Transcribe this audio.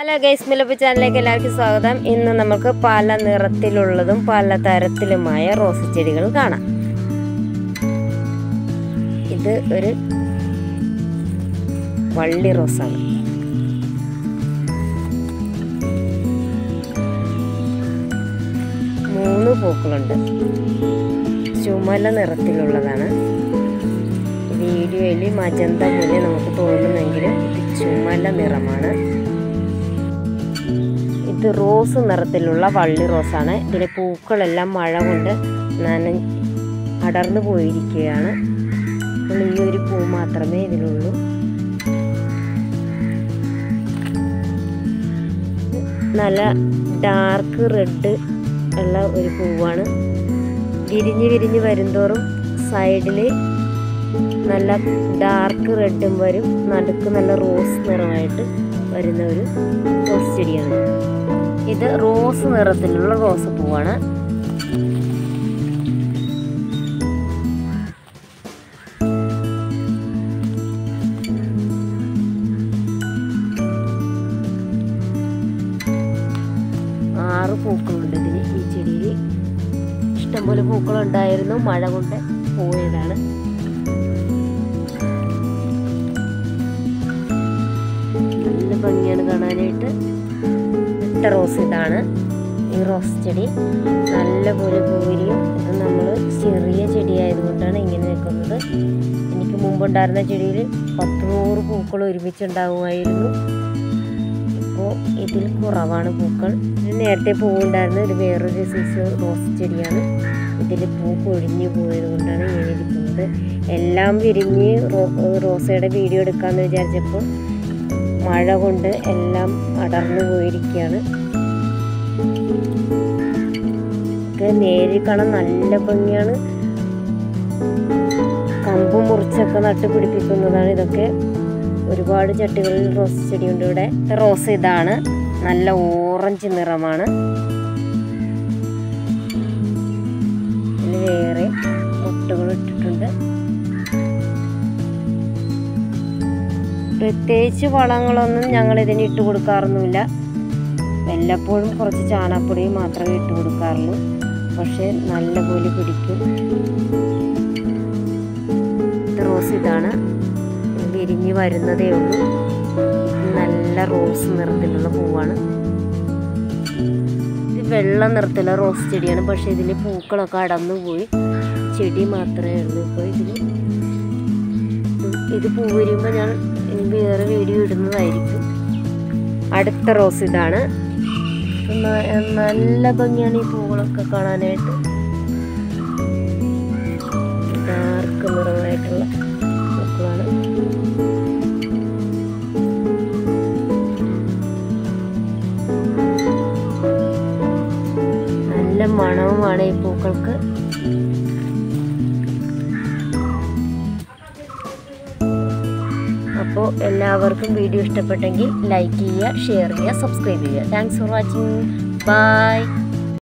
hello guys മിലപ്പ് ചാനലിലേക്ക് എല്ലാവർക്കും സ്വാഗതം ഇന്ന് നമുക്ക് പല നിറത്തിലുള്ളതും പല തരത്തിലുമായ റോസ് ചെടികൾ കാണാം ഇത് ഒരു വള്ളി റോസാണ് മൂന്ന് പൂക്കളുണ്ട് ചുമല നിറത്തിലുള്ളതാണ് വീഡിയോയിൽ മജന്ത പോലെ നമുക്ക് തോന്നുമെങ്കിലും ഇത് ചുമല നിറമാണ് ഇത് റോസ് നിറത്തിലുള്ള വള്ളി റോസാണ് ഇതിലെ പൂക്കളെല്ലാം മഴ കൊണ്ട് നന അടർന്നു പോയിരിക്കുകയാണ് അപ്പോൾ ഈ ഒരു പൂ മാത്രമേ ഇതിലുള്ളൂ നല്ല ഡാർക്ക് റെഡ് ഉള്ള ഒരു പൂവാണ് വിരിഞ്ഞ് വിരിഞ്ഞ് വരുന്തോറും സൈഡിൽ നല്ല ഡാർക്ക് റെഡും വരും നടുക്ക് നല്ല റോസ് നിറമായിട്ട് വരുന്ന ഒരു റോസ് ചെടിയാണ് ഇത് റോസ് നിറത്തിലുള്ള റോസ് പൂവാണ് ആറ് പൂക്കളുണ്ട് ഇതിന് ഈ ചെടിയിൽ ഇഷ്ടംപോലെ പൂക്കളുണ്ടായിരുന്നു മഴ കൊണ്ട് പോയതാണ് നല്ല ഭംഗിയാണ് കാണാനായിട്ട് ഇട്ട റോസ് ഇതാണ് ഈ റോസ് ചെടി നല്ല പോലെ പൂവിരിയും ഇത് നമ്മൾ ചെറിയ ചെടിയായതുകൊണ്ടാണ് ഇങ്ങനെ നിൽക്കുന്നത് എനിക്ക് മുമ്പുണ്ടായിരുന്ന ചെടിയിൽ പത്ത് നൂറ് പൂക്കൾ ഒരുമിച്ചുണ്ടാകുമായിരുന്നു ഇപ്പോൾ ഇതിൽ കുറവാണ് പൂക്കൾ ഇത് നേരത്തെ പൂവുണ്ടായിരുന്ന ഒരു വേറൊരു സൈസ് റോസ് ചെടിയാണ് ഇതിൽ പൂ കൊഴിഞ്ഞു പോയത് കൊണ്ടാണ് ഇങ്ങനെ ഇരിക്കുന്നത് എല്ലാം വിരിഞ്ഞ് റോ റോസയുടെ വീഡിയോ എടുക്കാമെന്ന് വിചാരിച്ചപ്പോൾ മഴ കൊണ്ട് എല്ലാം അടർന്നു പോയിരിക്കുകയാണ് ഒക്കെ നേരിൽ കാണാൻ നല്ല ഭംഗിയാണ് കമ്പ് മുറിച്ചൊക്കെ നട്ട് പിടിപ്പിക്കുന്നതാണ് ഇതൊക്കെ ഒരുപാട് ചട്ടികളിൽ റോസ് ചെടിയുണ്ട് ഇവിടെ റോസ് ഇതാണ് നല്ല ഓറഞ്ച് നിറമാണ് ഇതിൽ വേറെ മുട്ടുകൾ ഇട്ടിട്ടുണ്ട് പ്രത്യേകിച്ച് വളങ്ങളൊന്നും ഞങ്ങൾ ഇതിന് ഇട്ട് കൊടുക്കാറൊന്നുമില്ല വല്ലപ്പോഴും കുറച്ച് ചാണകപ്പൊടി മാത്രമേ ഇട്ട് കൊടുക്കാറുള്ളൂ പക്ഷേ നല്ലപോലെ പിടിക്കും ഇത് റോസ് ഇതാണ് വിരിഞ്ഞ് വരുന്നതേ ഉള്ളൂ ഇത് നല്ല റോസ് നിറത്തിലുള്ള പൂവാണ് ഇത് വെള്ള നിറത്തിലുള്ള റോസ് ചെടിയാണ് പക്ഷേ ഇതിൽ പൂക്കളൊക്കെ അടന്നു പോയി ചെടി മാത്രമേ ഉള്ളൂ ഇപ്പോൾ ഇതിൽ ഇത് പൂ വരുമ്പോൾ ഞാൻ വേറെ വീഡിയോ ഇടുന്നതായിരിക്കും അടുത്ത റോസ് ഇതാണ് ന- നല്ല ഭംഗിയാണ് ഈ പൂകളൊക്കെ കാണാനായിട്ട് ഡാർക്ക് നിറമായിട്ടുള്ള പൂക്കളാണ് നല്ല മണവുമാണ് ഈ പൂക്കൾക്ക് അപ്പോൾ എല്ലാവർക്കും വീഡിയോ ഇഷ്ടപ്പെട്ടെങ്കിൽ ലൈക്ക് ചെയ്യുക ഷെയർ ചെയ്യുക സബ്സ്ക്രൈബ് ചെയ്യുക താങ്ക്സ് ഫോർ വാച്ചിങ് ബൈ